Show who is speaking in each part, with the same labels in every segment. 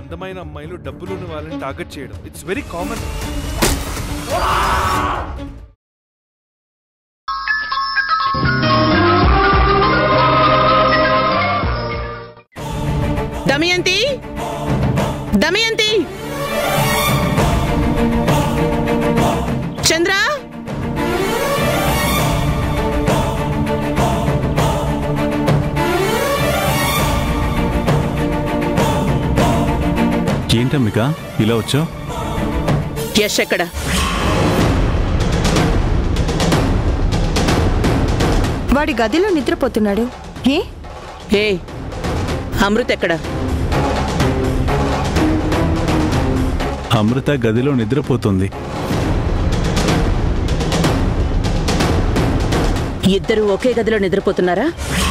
Speaker 1: అందమైన అమ్మాయిలు డబ్బులున్న వాళ్ళని టార్గెట్ చేయడం it's very common
Speaker 2: Damayanti Damayanti Chandra
Speaker 3: ఏంటమ్మిక ఇలా వచ్చావు
Speaker 2: యశ్ ఎక్కడ
Speaker 4: వాడి గదిలో నిద్రపోతున్నాడు ఏ
Speaker 2: ఏ అమృత్ ఎక్కడ
Speaker 3: అమృత గదిలో నిద్రపోతుంది
Speaker 2: ఇద్దరు ఒకే గదిలో నిద్రపోతున్నారా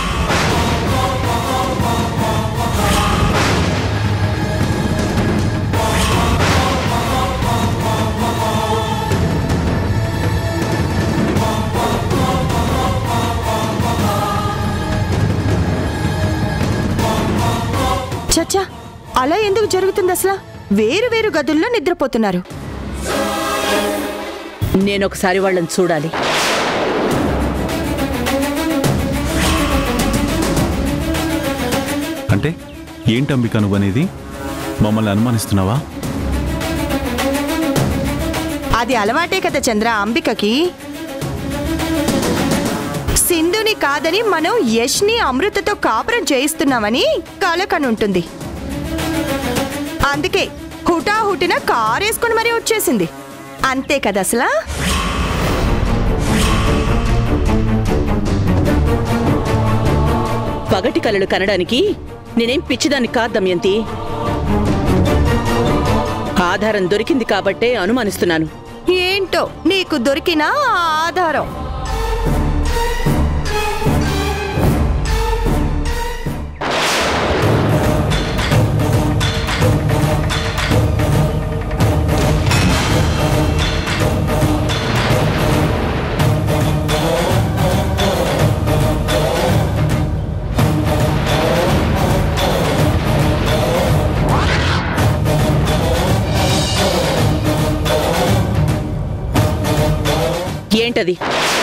Speaker 4: చచ్చా అలా ఎందుకు జరుగుతుంది అసలు వేరు వేరు గదుల్లో నిద్రపోతున్నారు
Speaker 2: నేను ఒకసారి వాళ్ళని చూడాలి
Speaker 3: అంటే ఏంటంబిక నువ్వనేది మమ్మల్ని అనుమానిస్తున్నావా
Speaker 4: అది అలవాటే కదా చంద్ర అంబికకి సింధుని కాదని మనం యష్ని అమృతతో కాపురం చేయిస్తున్నామని కలకనుంటుంది అందుకే హుటాహుటిన కారేసుకుని మరీ వచ్చేసింది అంతే కదా అసలా
Speaker 2: పగటి కలలు కనడానికి నేనేం పిచ్చిదాన్ని కాదు దమయంతి ఆధారం దొరికింది కాబట్టే అనుమానిస్తున్నాను
Speaker 4: ఏంటో నీకు దొరికిన ఆ ఆధారం
Speaker 2: ఏంటది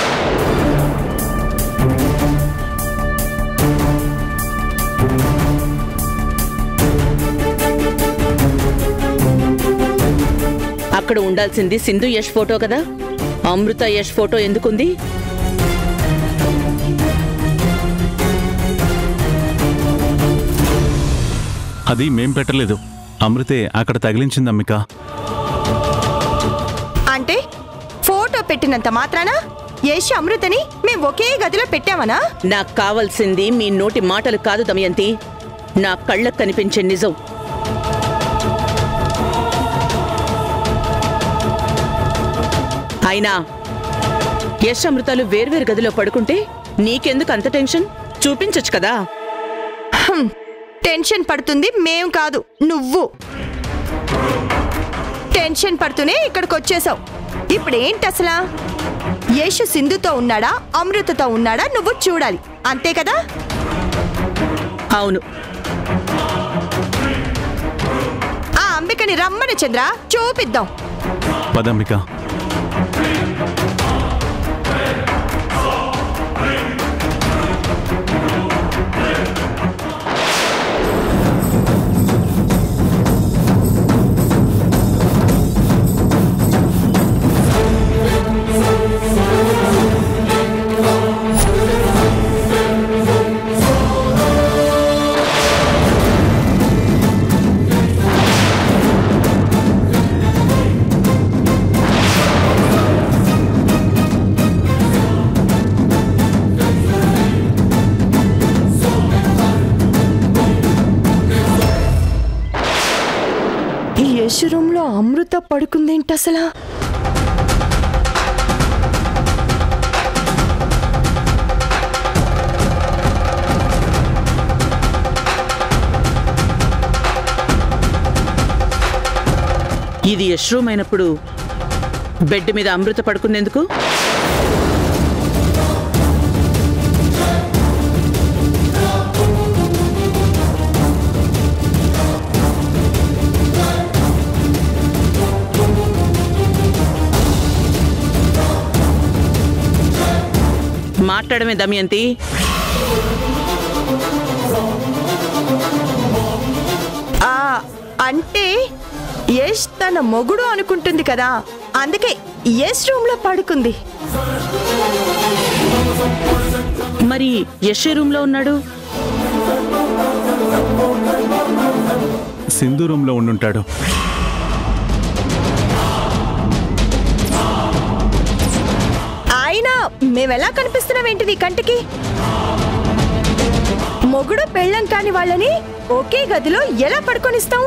Speaker 2: అక్కడ ఉండాల్సింది సింధు యష్ ఫోటో కదా అమృత యష్ ఫోటో ఎందుకుంది
Speaker 3: అది మేం పెట్టలేదు అమృతే అక్కడ తగిలించింది అమ్మిక
Speaker 4: అంటే ఫోటో పెట్టినంత మాత్రాన యశ్ అమృతని మేం ఒకే గదిలో పెట్టామనా
Speaker 2: నాకు కావాల్సింది మీ నోటి మాటలు కాదు దమయంతి నా కళ్ళకు కనిపించే నిజం అయినా యశ్ అమృతాలు వేర్వేరు గదిలో పడుకుంటే నీకెందుకు అంత టెన్షన్ చూపించొచ్చు కదా
Speaker 4: హ్మ్, టెన్షన్ పడుతుంది మేం కాదు నువ్వు టెన్షన్ పడుతూనే ఇక్కడికి వచ్చేసావు ఇప్పుడు ఏంటి అసలా యేషు సింధుతో ఉన్నాడా అమృతతో ఉన్నాడా నువ్వు చూడాలి అంతే కదా
Speaker 2: అవును
Speaker 4: ఆ అంబికని రమ్మని చంద్ర చూపిద్దాం
Speaker 3: పదమ్మిక
Speaker 4: ఈ యశు రూమ్ లో అమృత పడుకుందేంటి అసలా
Speaker 2: ఇది యశ్రూమ్ అయినప్పుడు బెడ్ మీద అమృత పడుకుందెందుకు మాట్లాడమే దమయంతి
Speaker 4: ఆ అంటే యష్ తన మొగుడు అనుకుంటుంది కదా అందుకే యష్ రూమ్ లో పడుకుంది
Speaker 2: మరి యశ్ ఏ రూమ్ లో ఉన్నాడు
Speaker 3: సింధు రూమ్లో ఉండుంటాడు
Speaker 4: అయినా మేమెలా కనిపిస్తున్నాం ఏంటి నీ కంటికి మొగుడు పెళ్ళం కాని వాళ్ళని ఒకే గదిలో ఎలా పడుకొనిస్తాం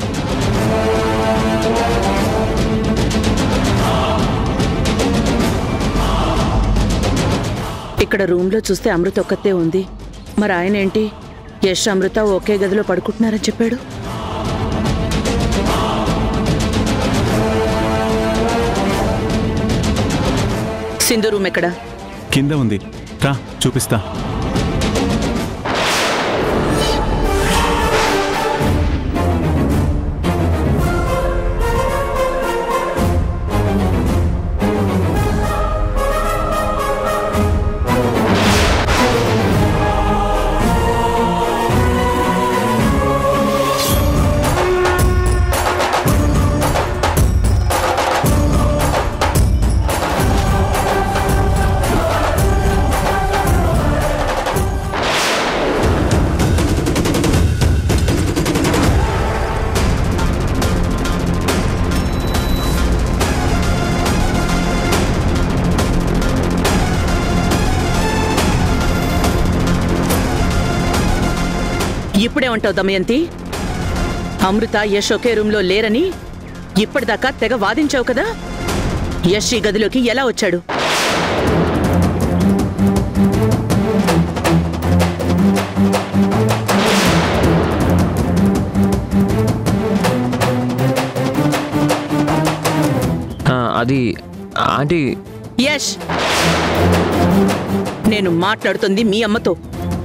Speaker 2: ఇక్కడ రూమ్ లో చూస్తే అమృత ఒక్కతే ఉంది మరి ఆయన ఏంటి యశ్ అమృత ఒకే గదిలో పడుకుంటున్నారని చెప్పాడు సింధు రూమ్ ఎక్కడ
Speaker 3: కింద ఉంది రా చూపిస్తా
Speaker 2: ఇప్పుడేమంటావు దమయంతి అమృత యశ్ ఒకే రూమ్ లో లేరని ఇప్పటిదాకా తెగ వాదించావు కదా యశ్ ఈ గదిలోకి ఎలా వచ్చాడు
Speaker 5: ఆ, అది ఆంటీ
Speaker 2: యశ్ నేను మాట్లాడుతుంది మీ అమ్మతో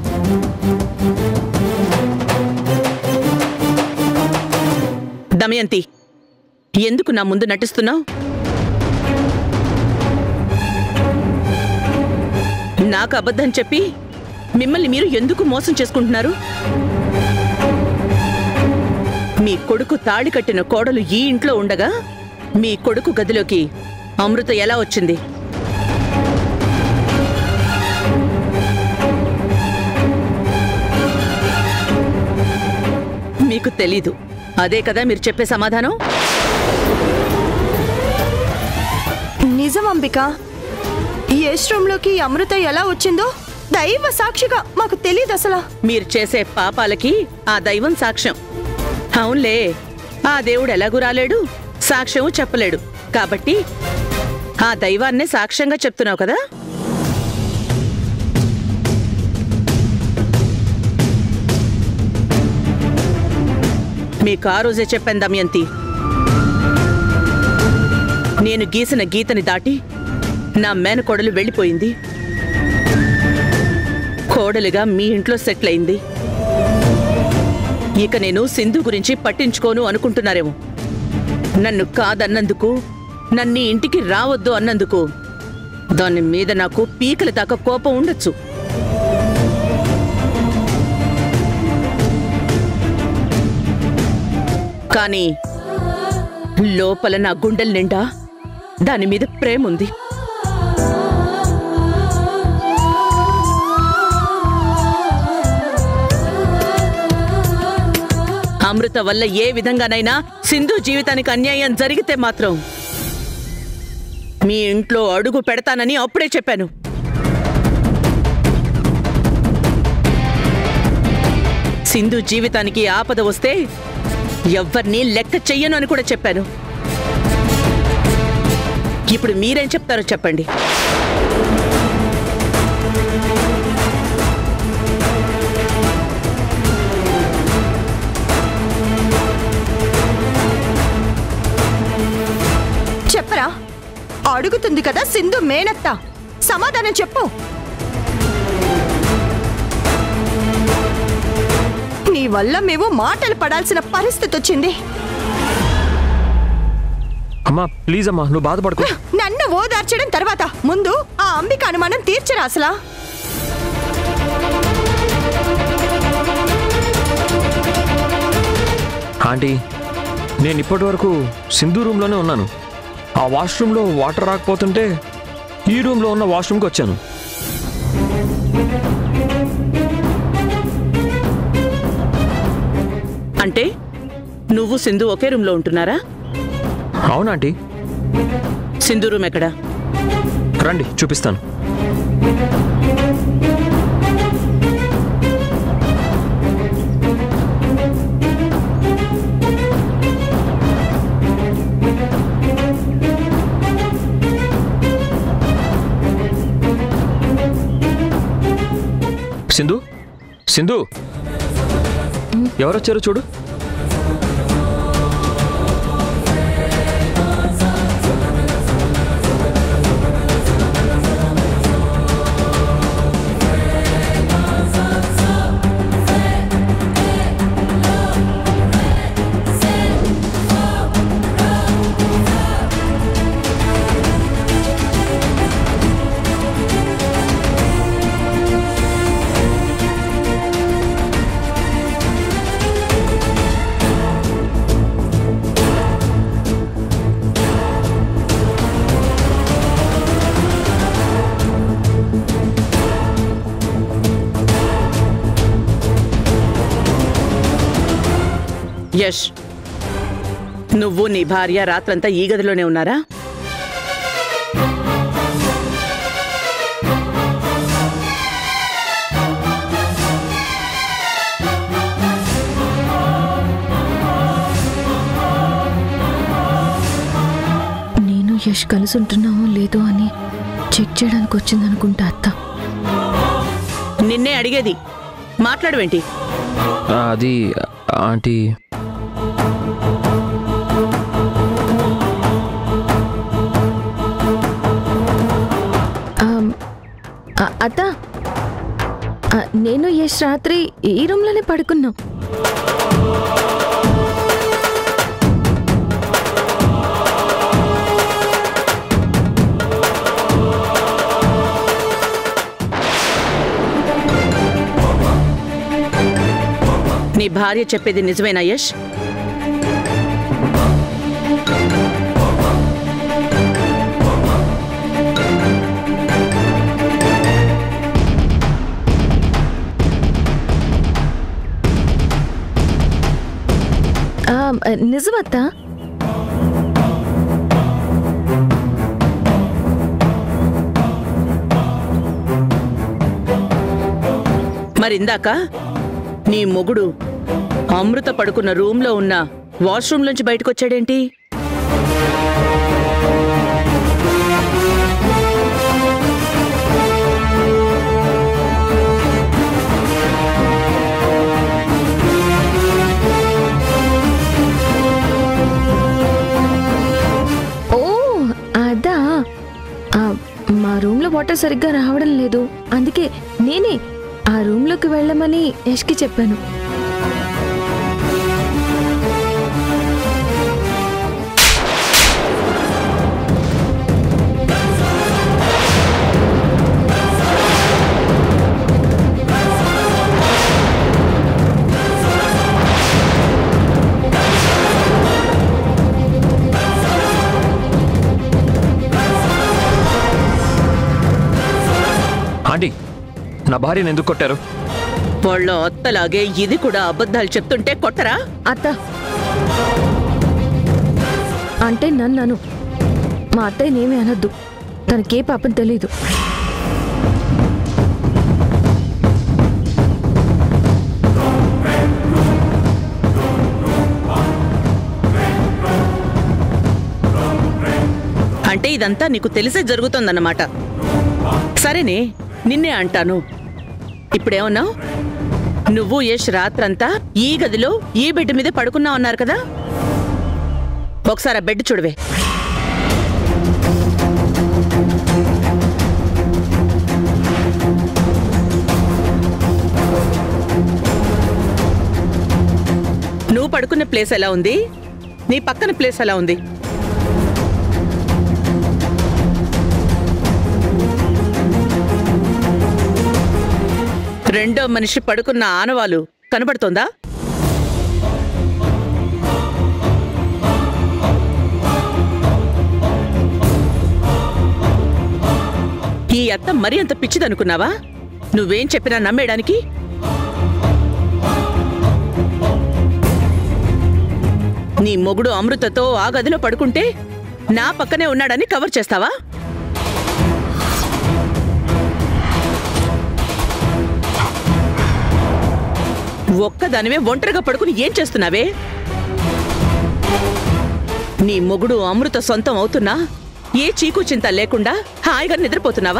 Speaker 2: దమయంతి ఎందుకు నా ముందు నటిస్తున్నావు నాకు అబద్ధం చెప్పి మిమ్మల్ని మీరు ఎందుకు మోసం చేసుకుంటున్నారు మీ కొడుకు తాళి కట్టిన కోడలు ఈ ఇంట్లో ఉండగా మీ కొడుకు గదిలోకి అమృత ఎలా వచ్చింది మీకు తెలీదు అదే కదా మీరు చెప్పే సమాధానం
Speaker 4: నిజం అంబిక ఈ యష్ రూమ్ లోకి అమృత ఎలా వచ్చిందో దైవ సాక్షిగా మాకు తెలియదు అసలు
Speaker 2: మీరు చేసే పాపాలకి ఆ దైవం సాక్ష్యం అవునులే ఆ దేవుడు ఎలాగూ రాలేడు సాక్ష్యం చెప్పలేడు కాబట్టి ఆ దైవాన్నే సాక్ష్యంగా చెప్తున్నావు కదా మీకు ఆ రోజే చెప్పాను దమయంతి నేను గీసిన గీతని దాటి నా మేనకోడలు వెళ్ళిపోయింది కోడలుగా మీ ఇంట్లో సెటిల్ అయింది ఇక నేను సింధు గురించి పట్టించుకోను అనుకుంటున్నారేమో నన్ను కాదన్నందుకు నన్ను ఈ ఇంటికి రావద్దు అన్నందుకు దాని మీద నాకు పీకల దాకా కోపం ఉండొచ్చు కానీ లోపల నా గుండెల నిండా దాని మీద ప్రేమ ఉంది అమృత వల్ల ఏ విధంగానైనా సింధు జీవితానికి అన్యాయం జరిగితే మాత్రం మీ ఇంట్లో అడుగు పెడతానని అప్పుడే చెప్పాను సింధు జీవితానికి ఆపద వస్తే ఎవ్వరినీ లెక్క చెయ్యను అని కూడా చెప్పాను ఇప్పుడు మీరేం చెప్తారో చెప్పండి
Speaker 4: చెప్పరా అడుగుతుంది కదా సింధు మేనత్త సమాధానం చెప్పు నీ వల్ల మేము మాటలు పడాల్సిన పరిస్థితి వచ్చింది
Speaker 5: అమ్మా ప్లీజ్ అమ్మా నువ్వు బాధపడుకో
Speaker 4: నన్ను ఓదార్చడం తర్వాత ముందు ఆ అంబిక అనుమానం తీర్చరా అసలా
Speaker 5: ఆంటీ నేను ఇప్పటి వరకు సింధు రూమ్లోనే ఉన్నాను ఆ వాష్రూమ్లో వాటర్ రాకపోతుంటే ఈ రూమ్లో ఉన్న వాష్రూమ్కి వచ్చాను
Speaker 2: అంటే నువ్వు సింధు ఒకే రూమ్లో ఉంటున్నారా
Speaker 5: అవునా ఆంటీ
Speaker 2: సింధు రూమ్ ఎక్కడా
Speaker 5: రండి చూపిస్తాను సింధు సింధు ఎవరొచ్చారో చూడు
Speaker 2: యష్ నువ్వు నీ భార్య రాత్రంతా ఈ గదిలోనే ఉన్నారా
Speaker 6: నేను యష్ కలిసి ఉంటున్నామో లేదో అని చెక్ చేయడానికి వచ్చిందనుకుంటా అత్త
Speaker 2: నిన్నే అడిగేది మాట్లాడవేంటి
Speaker 5: ఆ, అది ఆంటీ
Speaker 6: ఆమ్, ఆ, అత్త ఆ, నేను యష్ రాత్రి ఈ రూమ్లోనే పడుకున్నాం
Speaker 2: నీ భార్య చెప్పేది నిజమేనా యష్
Speaker 6: ఆమ్, నిజమత్తా
Speaker 2: మరిందాక నీ మొగుడు అమృత పడుకున్న రూమ్లో ఉన్న వాష్రూమ్ నుంచి బయటకొచ్చాడేంటి
Speaker 6: ఓ అదా ఆ, మా రూమ్లో వాటర్ సరిగ్గా రావడం లేదు అందుకే నేనే ఆ రూమ్లోకి వెళ్ళమని యష్కి చెప్పాను
Speaker 5: ఆంటీ నా భార్యను ఎందుకు కొట్టారు
Speaker 2: వాళ్ళ అత్తలాగే ఇది కూడా అబద్ధాలు చెప్తుంటే కొట్టరా
Speaker 6: అత్త అంటే నన్ను మా అత్తయ్యనేమీ అనొద్దు తనకే పాపం తెలీదు
Speaker 2: అంటే ఇదంతా నీకు తెలిసే జరుగుతోందన్నమాట సరేనే నిన్నే అంటాను ఇప్పుడేమన్నావు నువ్వు యష్ రాత్రంతా ఈ గదిలో ఈ బెడ్ మీదే పడుకున్నావు అన్నారు కదా ఒకసారి ఆ బెడ్ చూడవే నువ్వు పడుకున్న ప్లేస్ ఎలా ఉంది నీ పక్కన ప్లేస్ ఎలా ఉంది రెండో మనిషి పడుకున్న ఆనవాలు కనబడుతోందా ఈ అత్త మరీ అంత పిచ్చిదనుకున్నావా నువ్వేం చెప్పినా నమ్మేయడానికి నీ మొగుడు అమృతతో ఆ గదిలో పడుకుంటే నా పక్కనే ఉన్నాడని కవర్ చేస్తావా ఒక్కదానివే ఒంటరిగా పడుకుని ఏం చేస్తున్నావే నీ మొగుడు అమృత సొంతం అవుతున్నా ఏ చీకు చింత లేకుండా హాయిగా నిద్రపోతున్నావా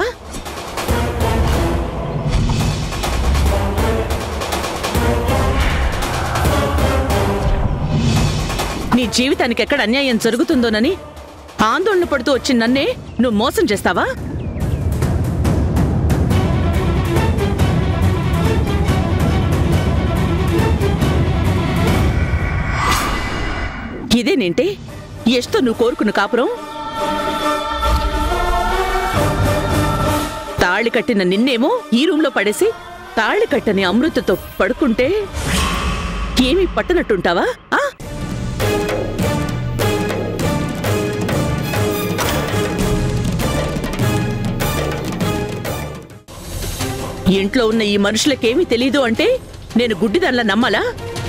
Speaker 2: నీ జీవితానికి ఎక్కడ అన్యాయం జరుగుతుందోనని ఆందోళన పడుతూ వచ్చి నన్నే నువ్వు మోసం చేస్తావా ఇదేనేంటి ఎస్తో నువ్వు కోరుకున్న కాపురం తాళి కట్టిన నిన్నేమో ఈ రూంలో పడేసి తాళి కట్టని అమృతతో పడుకుంటే ఏమీ పట్టనట్టుంటావా ఆ ఇంట్లో ఉన్న ఈ మనుషులకేమీ తెలీదు అంటే నేను గుడ్డిదాన్లా నమ్మాలా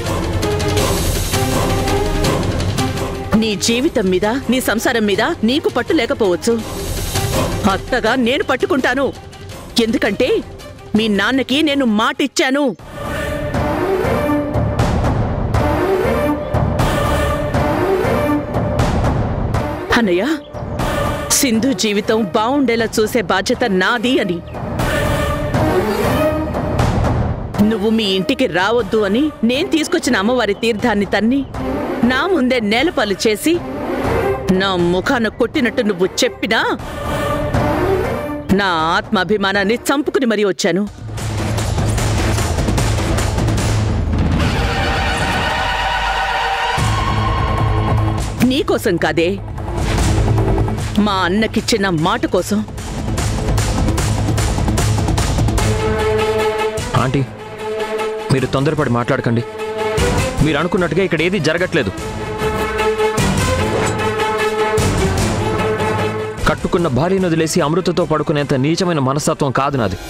Speaker 2: నీ జీవితం మీద నీ సంసారం మీద నీకు పట్టు లేకపోవచ్చు అత్తగా నేను పట్టుకుంటాను ఎందుకంటే మీ నాన్నకి నేను మాటిచ్చాను అన్నయ్య సింధు జీవితం బాగుండేలా చూసే బాధ్యత నాది అని నువ్వు మీ ఇంటికి రావద్దు అని నేను తీసుకొచ్చిన అమ్మవారి తీర్థాన్ని తన్ని నా ముందే నేలపాలు చేసి నా ముఖాన కొట్టినట్టు నువ్వు చెప్పినా నా ఆత్మాభిమానాన్ని చంపుకుని మరీ వచ్చాను నీకోసం కాదే మా అన్నకిచ్చిన మాట కోసం
Speaker 5: ఆంటీ మీరు తొందరపడి మాట్లాడకండి మీరు అనుకున్నట్టుగా ఇక్కడ ఏది జరగట్లేదు కట్టుకున్న భార్యను వదిలేసి అమృతతో పడుకునేంత నీచమైన మనస్తత్వం కాదు నాది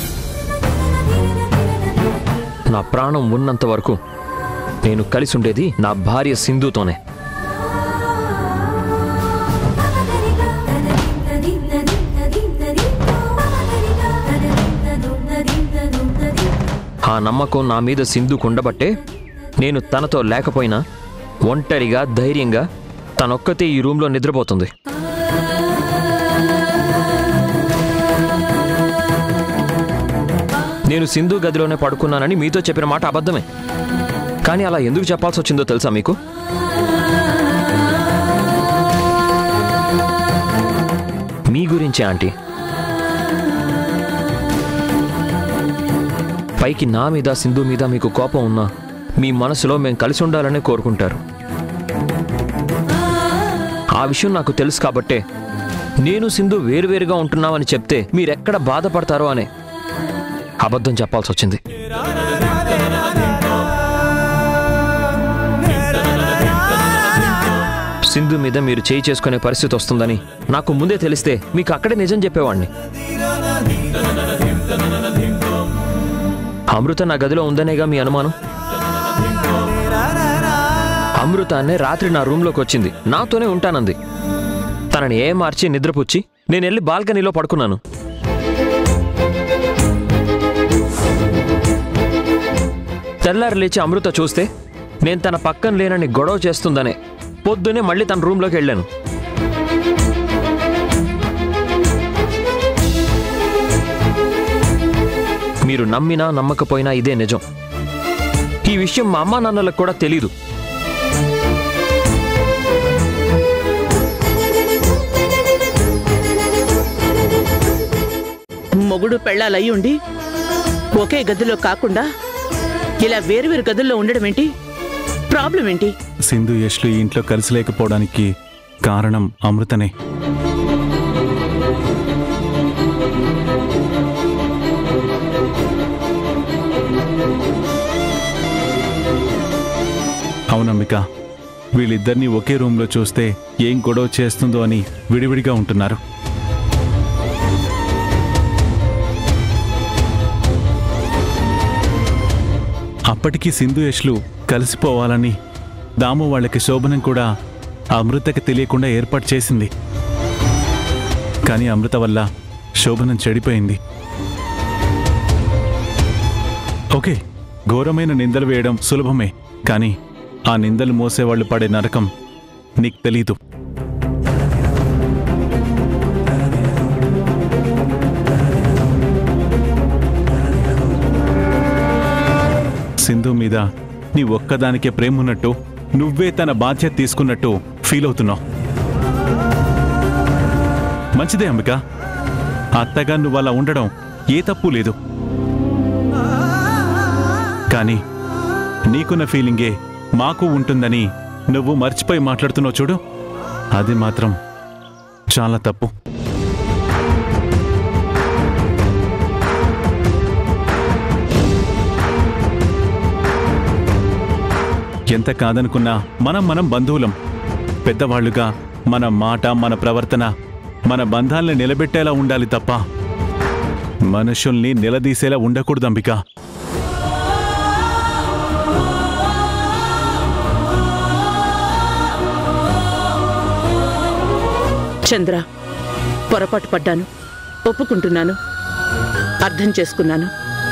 Speaker 5: నా ప్రాణం ఉన్నంత వరకు నేను కలిసి ఉండేది నా భార్య సింధుతోనే ఆ నమ్మకం నా మీద సింధుకు ఉండబట్టే నేను తనతో లేకపోయినా ఒంటరిగా ధైర్యంగా తనొక్కతే ఈ రూమ్లో నిద్రపోతుంది నేను సింధు గదిలోనే పడుకున్నానని మీతో చెప్పిన మాట అబద్ధమే కానీ అలా ఎందుకు చెప్పాల్సి వచ్చిందో తెలుసా మీకు మీ గురించే ఆంటీ పైకి నా మీద సింధు మీద మీకు కోపం ఉన్నా మీ మనసులో మేము కలిసి ఉండాలనే కోరుకుంటారు ఆ విషయం నాకు తెలుసు కాబట్టే నేను సింధు వేరువేరుగా ఉంటున్నామని చెప్తే మీరెక్కడ బాధపడతారో అనే అబద్ధం చెప్పాల్సి వచ్చింది సింధు మీద మీరు చేయి చేసుకునే పరిస్థితి వస్తుందని నాకు ముందే తెలిస్తే మీకు అక్కడే నిజం చెప్పేవాడిని అమృత నా గదిలో ఉందనేగా మీ అనుమానం అమృత అనే రాత్రి నా రూమ్లోకి వచ్చింది నాతోనే ఉంటానంది తనని ఏ మార్చి నిద్రపుచ్చి నేను వెళ్ళి బాల్కనీలో పడుకున్నాను తెల్లారి లేచి అమృత చూస్తే నేను తన పక్కన లేనని గొడవ చేస్తుందనే పొద్దునే మళ్ళీ తన రూమ్లోకి వెళ్ళాను మీరు నమ్మినా నమ్మకపోయినా ఇదే నిజం ఈ విషయం మా అమ్మా నాన్నలకు కూడా తెలీదు
Speaker 2: మొగుడు పెళ్ళాలయ్యి ఉండి ఒకే గదిలో కాకుండా ఇలా వేరువేరు గదుల్లో ఉండడం ఏంటి ప్రాబ్లం ఏంటి
Speaker 3: సింధు యష్లు ఈ ఇంట్లో కలిసి లేకపోవడానికి కారణం అమృతనే అంబిక వీళ్ళిద్దరినీ ఒకే రూమ్లో చూస్తే ఏం గొడవ చేస్తుందో అని విడివిడిగా ఉంటున్నారు అప్పటికి సింధు యష్లు కలిసిపోవాలని దాము వాళ్ళకి శోభనం కూడా అమృతకి తెలియకుండా ఏర్పాటు చేసింది కానీ అమృత వల్ల శోభనం చెడిపోయింది ఓకే ఘోరమైన నిందలు వేయడం సులభమే కానీ ఆ నిందలు మోసేవాళ్ళు పడే నరకం నీకు తెలీదు సింధు మీద నీ ఒక్కదానికే ప్రేమ ఉన్నట్టు నువ్వే తన బాధ్యత తీసుకున్నట్టు ఫీల్ అవుతున్నావు మంచిదే అంబిక అత్తగా నువ్వు అలా ఉండడం ఏ తప్పు లేదు కానీ నీకున్న ఫీలింగే మాకు ఉంటుందని నువ్వు మర్చిపోయి మాట్లాడుతున్నావు చూడు అది మాత్రం చాలా తప్పు ఎంత కాదనుకున్నా మనం మనం బంధువులం పెద్దవాళ్లుగా మన మాట మన ప్రవర్తన మన బంధాల్ని నిలబెట్టేలా ఉండాలి తప్ప మనుషుల్ని నిలదీసేలా ఉండకూడదు అంబిక
Speaker 2: చంద్ర పొరపాటు పడ్డాను ఒప్పుకుంటున్నాను అర్థం చేసుకున్నాను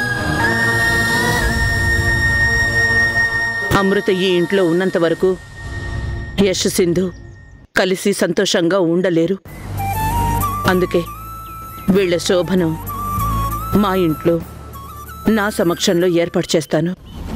Speaker 2: అమృత ఈ ఇంట్లో ఉన్నంత వరకు యశ్ సింధు కలిసి సంతోషంగా ఉండలేరు అందుకే వీళ్ళ శోభనం మా ఇంట్లో నా సమక్షంలో ఏర్పాటు చేస్తాను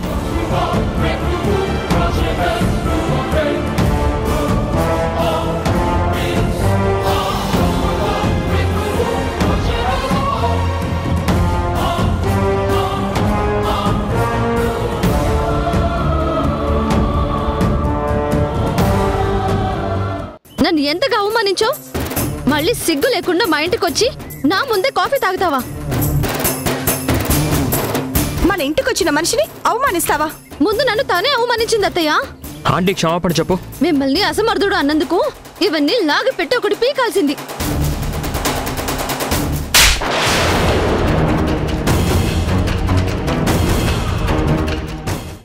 Speaker 6: నన్ను ఎంతగా అవమానించావు మళ్ళీ సిగ్గు లేకుండా మా ఇంటికి వచ్చి నా ముందే కాఫీ తాగుతావా
Speaker 4: మన ఇంటికి వచ్చిన మనిషిని అవమానిస్తావా
Speaker 6: ముందు నన్ను తానే అవమానించింది అత్తయ్య
Speaker 5: ఆంటీ క్షమాపణ చెప్పు
Speaker 6: మిమ్మల్ని అసమర్థుడు అన్నందుకు ఇవన్నీ లాగి పెట్టి ఒకటి పీకాల్సింది